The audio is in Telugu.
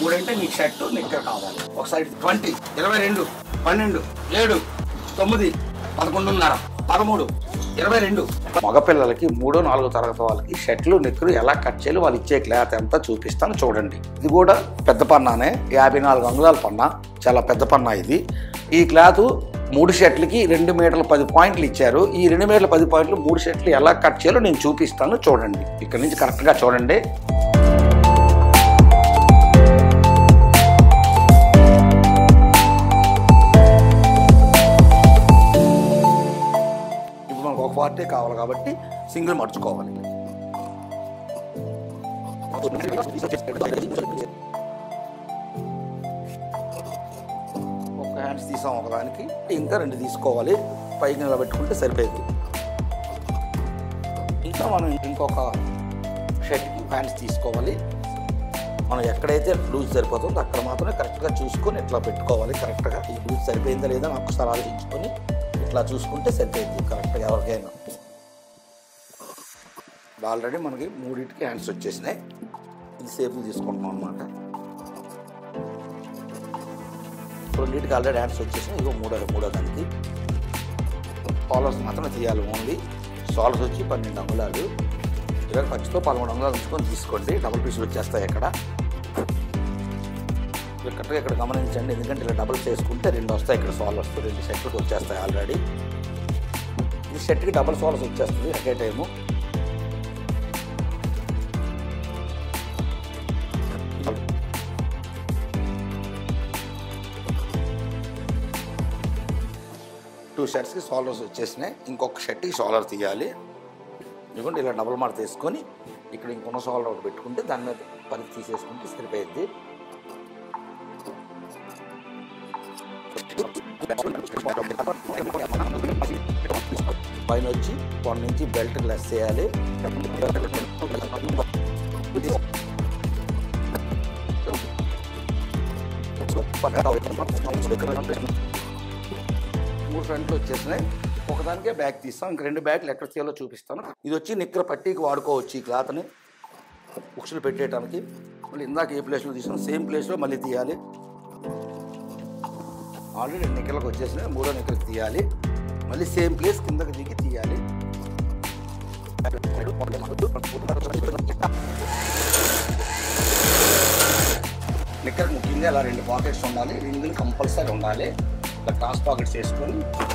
మూడంటే నీకు షర్ట్ నిక్కర్ కావాలి ఒక సైడ్ ట్వంటీ ఇరవై రెండు పన్నెండు ఏడు తొమ్మిది పదకొండున్నర పదమూడు ఇరవై రెండు మగపిల్లలకి మూడో నాలుగో తరగతి వాళ్ళకి షర్ట్లు నిక్కరు ఎలా కట్ చేయాలి వాళ్ళు ఇచ్చే క్లాత్ ఎంత చూపిస్తాను చూడండి ఇది కూడా పెద్ద పన్నానే యాభై నాలుగు అంగుళాల పన్నా చాలా పెద్ద పన్నా ఇది ఈ క్లాత్ మూడు షర్ట్లకి రెండు మీటర్ల పది పాయింట్లు ఇచ్చారు ఈ రెండు మీటర్ల పది పాయింట్లు మూడు షర్ట్లు ఎలా కట్ చేయాలో నేను చూపిస్తాను చూడండి ఇక్కడ నుంచి కరెక్ట్గా చూడండి ఇప్పుడు మనకు ఒక పార్టీ కావాలి కాబట్టి సింగిల్ మర్చుకోవాలి ఒక హ్యాండ్స్ తీసాం ఒకదానికి ఇంకా రెండు తీసుకోవాలి పైకి నిలబెట్టుకుంటే సరిపోయింది ఇంకా మనం ఇంకొక షర్ట్కి హ్యాండ్స్ తీసుకోవాలి మనం ఎక్కడైతే లూజ్ సరిపోతుందో అక్కడ మాత్రమే కరెక్ట్గా చూసుకొని ఇట్లా పెట్టుకోవాలి కరెక్ట్గా ఈ లూజ్ సరిపోయిందా లేదా అని ఒక్కసారి ఆలోచించుకొని ఇట్లా చూసుకుంటే సరిపోయింది కరెక్ట్గా ఎవరికైనా ఆల్రెడీ మనకి మూడింటికి హ్యాండ్స్ వచ్చేసినాయి ఇది సేపు తీసుకుంటున్నాం అనమాట రెండింటికి ఆల్రెడీ హ్యాండ్స్ వచ్చేసినాయి ఇగో మూడో మూడో దానికి కాలర్స్ మాత్రం తీయాలి ఓన్లీ సాల్స్ వచ్చి పన్నెండు అంగుళాలు ఇలా ఖర్చుతో పదమూడు అంగుళాలు ఉంచుకొని తీసుకోండి డబుల్ పీసులు వచ్చేస్తాయి ఇక్కడ కరెక్ట్గా ఇక్కడ గమనించండి ఎందుకంటే ఇలా డబుల్ చేసుకుంటే రెండు వస్తాయి ఇక్కడ సాల్ వస్తాయి రెండు షర్ట్కి వచ్చేస్తాయి ఆల్రెడీ ఈ షర్ట్కి డబుల్ సాల్స్ వచ్చేస్తుంది ఒకే టైము టూ షర్ట్స్కి సాలర్స్ వచ్చేసినాయి ఇంకొక షర్ట్కి సాలర్ తీయాలి ఇదిగోండి ఇలా డబుల్ మార్క్ తీసుకొని ఇక్కడ ఇంకొన్న సాలర్ ఒకటి పెట్టుకుంటే దాని మీద పని తీసేసుకుంటే సరిపోయింది పైన వచ్చి వన్ నుంచి బెల్ట్ లెస్ చేయాలి మూడు ఫ్రంట్లు వచ్చేసినాయి ఒకదానికే బ్యాగ్ తీస్తాం ఇంక రెండు బ్యాగ్లు ఎక్కడ తీయాలో చూపిస్తాను ఇది వచ్చి నిక్కర పట్టీకి వాడుకోవచ్చు ఈ క్లాత్ని బుక్స్లు పెట్టేయడానికి మళ్ళీ ఇందాక ఏ ప్లేస్లో తీసాం సేమ్ ప్లేస్లో మళ్ళీ తీయాలి ఆల్రెడీ రెండు నిక్కలకు వచ్చేసినాయి మూడో నిక్కలకు తీయాలి మళ్ళీ సేమ్ ప్లేస్ కిందకి దిగి తీయాలి నిక్కర్ ముఖ్యంగా అలా రెండు పాకెట్స్ ఉండాలి రింగులు కంపల్సరీ ఉండాలి ఇలా క్రాస్ పాకెట్స్ వేసుకొని